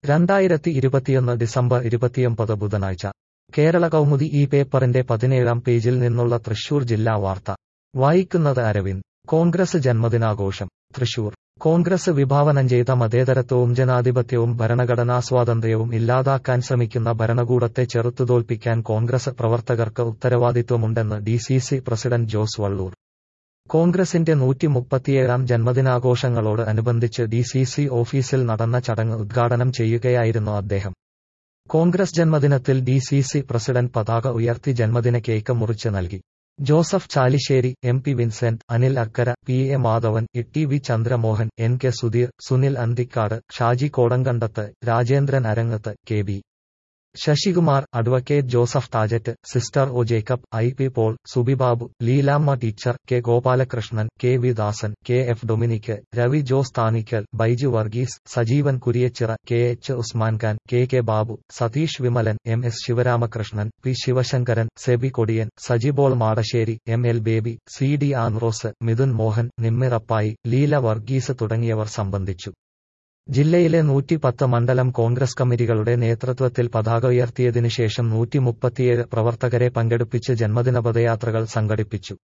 രണ്ടായിരത്തി ഇരുപത്തിയൊന്ന് ഡിസംബർ ഇരുപത്തിയൊമ്പത് ബുധനാഴ്ച കേരള കൗമുദി ഈ പേപ്പറിന്റെ പതിനേഴാം പേജിൽ നിന്നുള്ള തൃശൂർ ജില്ലാ വാർത്ത വായിക്കുന്നത് അരവിന്ദ് കോൺഗ്രസ് ജന്മദിനാഘോഷം തൃശൂർ കോൺഗ്രസ് വിഭാവനം ചെയ്ത മതേതരത്വവും ജനാധിപത്യവും ഭരണഘടനാ സ്വാതന്ത്ര്യവും ഇല്ലാതാക്കാൻ ശ്രമിക്കുന്ന ഭരണകൂടത്തെ ചെറുത്തുതോൽപ്പിക്കാൻ കോൺഗ്രസ് പ്രവർത്തകർക്ക് ഉത്തരവാദിത്വമുണ്ടെന്ന് D C C president Jose Vallur കോൺഗ്രസിന്റെ നൂറ്റി മുപ്പത്തിയേഴാം ജന്മദിനാഘോഷങ്ങളോട് അനുബന്ധിച്ച് ഡി സി സി ഓഫീസിൽ നടന്ന ചടങ്ങ് ഉദ്ഘാടനം ചെയ്യുകയായിരുന്നു അദ്ദേഹം കോൺഗ്രസ് ജന്മദിനത്തിൽ ഡി സി സി പ്രസിഡന്റ് പതാക ഉയർത്തി ജന്മദിന കേക്ക് മുറിച്ച് നൽകി Joseph Chalissery M P Vincent Anil Akkara P A Madhavan E T V Chandramohan N K Sudheer Sunil Anthikad Shaji Kodankandath Rajendran Arangath K B Sasikumar advocate Joseph Tajet sister O Jacob I P Paul Subibabu Leelamma teacher K Gopalakrishnan K V Dasan K F Dominic Ravi Jose Thanikkal Baiju Varghese Sajeevan Kuriachira K H Usman Khan K K Babu Satheesh Vimalan M S Sivaramakrishnan P Sivasankaran Sebi Kodiyan Sajibol Madassery M L Baby C D Antos Midhun Mohan Nimmi Rappai Leela Varghese തുടങ്ങിയവർ സംബന്ധിച്ചു ജില്ലയിലെ നൂറ്റിപ്പത്ത് മണ്ഡലം കോൺഗ്രസ് കമ്മിറ്റികളുടെ നേതൃത്വത്തിൽ പതാക ഉയർത്തിയതിനുശേഷം നൂറ്റി മുപ്പത്തിയേഴ് പ്രവർത്തകരെ പങ്കെടുപ്പിച്ച് ജന്മദിന പദയാത്രകൾ സംഘടിപ്പിച്ചു